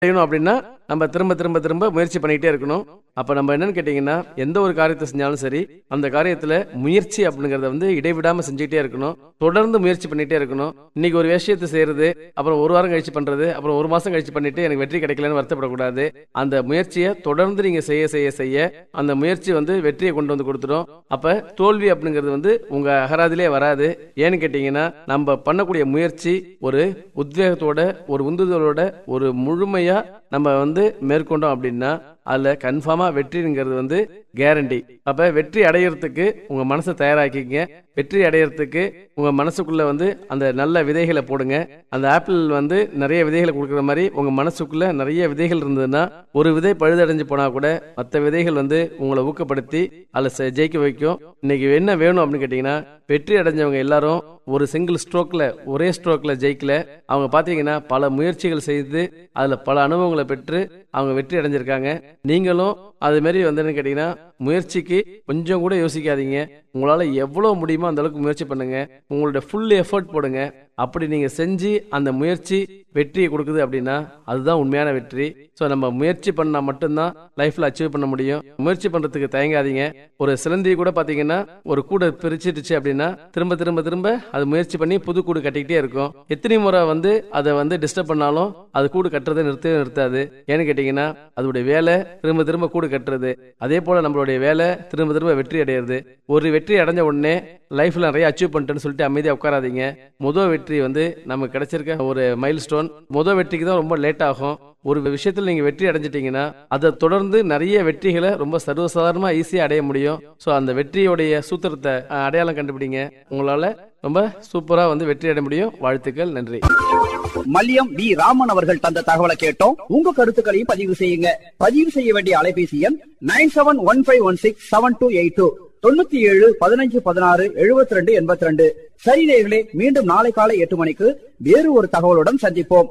செய்யணும் அப்படின்னா நம்ம திரும்ப திரும்ப திரும்ப முயற்சி பண்ணிக்கிட்டே இருக்கணும் அப்போ நம்ம என்னன்னு கேட்டிங்கன்னா எந்த ஒரு காரியத்தை செஞ்சாலும் சரி அந்த காரியத்தில் முயற்சி அப்படிங்கிறத வந்து இடைவிடாமல் செஞ்சுக்கிட்டே இருக்கணும் தொடர்ந்து முயற்சி பண்ணிகிட்டே இருக்கணும் இன்னைக்கு ஒரு விஷயத்தை செய்யறது அப்புறம் ஒரு வாரம் கழிச்சு பண்ணுறது அப்புறம் ஒரு மாதம் கழிச்சு பண்ணிட்டு எனக்கு வெற்றி கிடைக்கலன்னு வருத்தப்படக்கூடாது அந்த முயற்சியை தொடர்ந்து நீங்கள் செய்ய செய்ய செய்ய அந்த முயற்சி வந்து வெற்றியை கொண்டு வந்து கொடுத்துடும் அப்போ தோல்வி அப்படிங்கிறது வந்து உங்கள் அகராதிலே வராது ஏன்னு கேட்டிங்கன்னா நம்ம பண்ணக்கூடிய முயற்சி ஒரு உத்வேகத்தோட ஒரு உந்துதலோட ஒரு முழுமையா நம்ம வந்து மேற்கொண்டோம் அப்படின்னா அதில் கன்ஃபார்மாக வெற்றிங்கிறது வந்து கேரண்டி அப்போ வெற்றி அடையிறதுக்கு உங்கள் மனசை தயாராக்கிங்க வெற்றி அடையிறதுக்கு உங்கள் மனசுக்குள்ளே வந்து அந்த நல்ல விதைகளை போடுங்க அந்த ஆப்பிள் வந்து நிறைய விதைகளை கொடுக்குற மாதிரி உங்கள் மனசுக்குள்ளே நிறைய விதைகள் இருந்ததுன்னா ஒரு விதை பழுதடைஞ்சு போனால் கூட மற்ற விதைகள் வந்து உங்களை ஊக்கப்படுத்தி அதில் ஜெயிக்க வைக்கும் இன்னைக்கு என்ன வேணும் அப்படின்னு கேட்டிங்கன்னா வெற்றி அடைஞ்சவங்க எல்லாரும் ஒரு சிங்கிள் ஸ்ட்ரோக்ல ஒரே ஸ்ட்ரோக்ல ஜெயிக்கல அவங்க பாத்தீங்கன்னா பல முயற்சிகள் செய்து அதுல பல அனுபவங்களை பெற்று அவங்க வெற்றி அடைஞ்சிருக்காங்க நீங்களும் அது மாதிரி வந்து கேட்டீங்கன்னா முயற்சிக்கு கொஞ்சம் கூட யோசிக்காதீங்க உங்களால எவ்வளவு முடியுமோ அந்த அளவுக்கு முயற்சி பண்ணுங்க உங்களுடைய ஃபுல் எஃபர்ட் போடுங்க அப்படி நீங்க செஞ்சு அந்த முயற்சி வெற்றியை கொடுக்குது அப்படின்னா அதுதான் உண்மையான வெற்றி ஸோ நம்ம முயற்சி பண்ணா மட்டும்தான் லைஃப்ல அச்சீவ் பண்ண முடியும் முயற்சி பண்றதுக்கு தயங்காதீங்க ஒரு சிலந்தி கூட பாத்தீங்கன்னா ஒரு கூடை பிரிச்சிடுச்சு அப்படின்னா திரும்ப திரும்ப திரும்ப அது முயற்சி பண்ணி புது கூடு கட்டிக்கிட்டே இருக்கும் எத்தனை முறை வந்து அதை வந்து டிஸ்டர்ப் பண்ணாலும் அது கூடு கட்டுறதை நிறுத்தவே நிறுத்தாது ஏன்னு கேட்டீங்கன்னா அதோடைய வேலை திரும்ப திரும்ப கூடு கட்டுறது அதே போல நம்மளுடைய வேலை திரும்ப திரும்ப வெற்றி அடையிறது ஒரு வெற்றி அடைஞ்ச உடனே லைஃப்ல நிறைய அச்சீவ் பண்ணிட்டேன்னு சொல்லிட்டு அமைதியா உட்காராதீங்க முதல் வெற்றி வந்து நமக்கு கிடைச்சிருக்க ஒரு மைல் ஸ்டோன் முதல் வெற்றிக்கு தான் ரொம்ப லேட் ஆகும் ஒரு விஷயத்துல நீங்க வெற்றி அடைஞ்சிட்டீங்கன்னா அதை தொடர்ந்து நிறைய வெற்றிகளை ரொம்ப சர்வசாதாரணமா ஈஸியா அடைய முடியும் ஸோ அந்த வெற்றியோடைய சூத்திரத்தை அஹ், அடையாளம் கண்டுபிடிங்க உங்களால ரொம்ப சூப்பரா வந்து வெற்றி அடைய முடியும் வாழ்த்துக்கள் நன்றி மல்லியம் வி ராமன் அவர்கள் தந்த தகவலை கேட்டோம் உங்க கருத்துக்களையும் பதிவு செய்யுங்க பதிவு செய்ய வேண்டிய அலைபேசி எண் nine seven one five one six seven two eight two தொண்ணூத்தி ஏழு பதினஞ்சு பதினாறு எழுபத்தி ரெண்டு எண்பத்தி ரெண்டு சரி நேயர்களே மீண்டும் நாளை காலை எட்டு மணிக்கு வேறு ஒரு தகவலுடன் சந்திப்போம்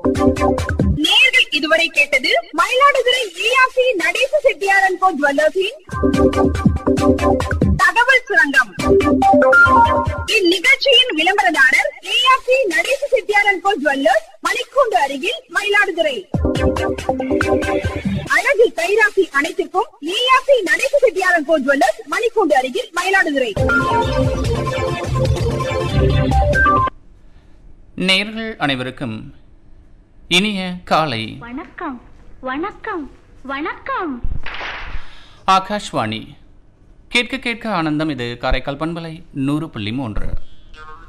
நேர்கள் இதுவரை கேட்டது மயிலாடுதுறை ஏஆர்சி நடேச செட்டியாரன் கோ ஜுவல்லர்ஸின் தகவல் சுரங்கம் இந்நிகழ்ச்சியின் விளம்பரதாரர் ஏஆர்சி நடேச செட்டியாரன் கோ ஜுவல்லர்ஸ் மணிக்கூண்டு அருகில் மயிலாடுதுறை அழகு கைராசி அனைத்திற்கும் ஏஆர்சி நடேச செட்டியாரன் கோ ஜுவல்லர்ஸ் மணிக்கூண்டு அருகில் மயிலாடுதுறை நேர்கள் அனைவருக்கும் இனிய காலை வணக்கம் வணக்கம் வணக்கம் ஆகாஷ்வாணி கேட்க கேட்க ஆனந்தம் இது காரைக்கால் பண்பலை நூறு புள்ளி மூன்று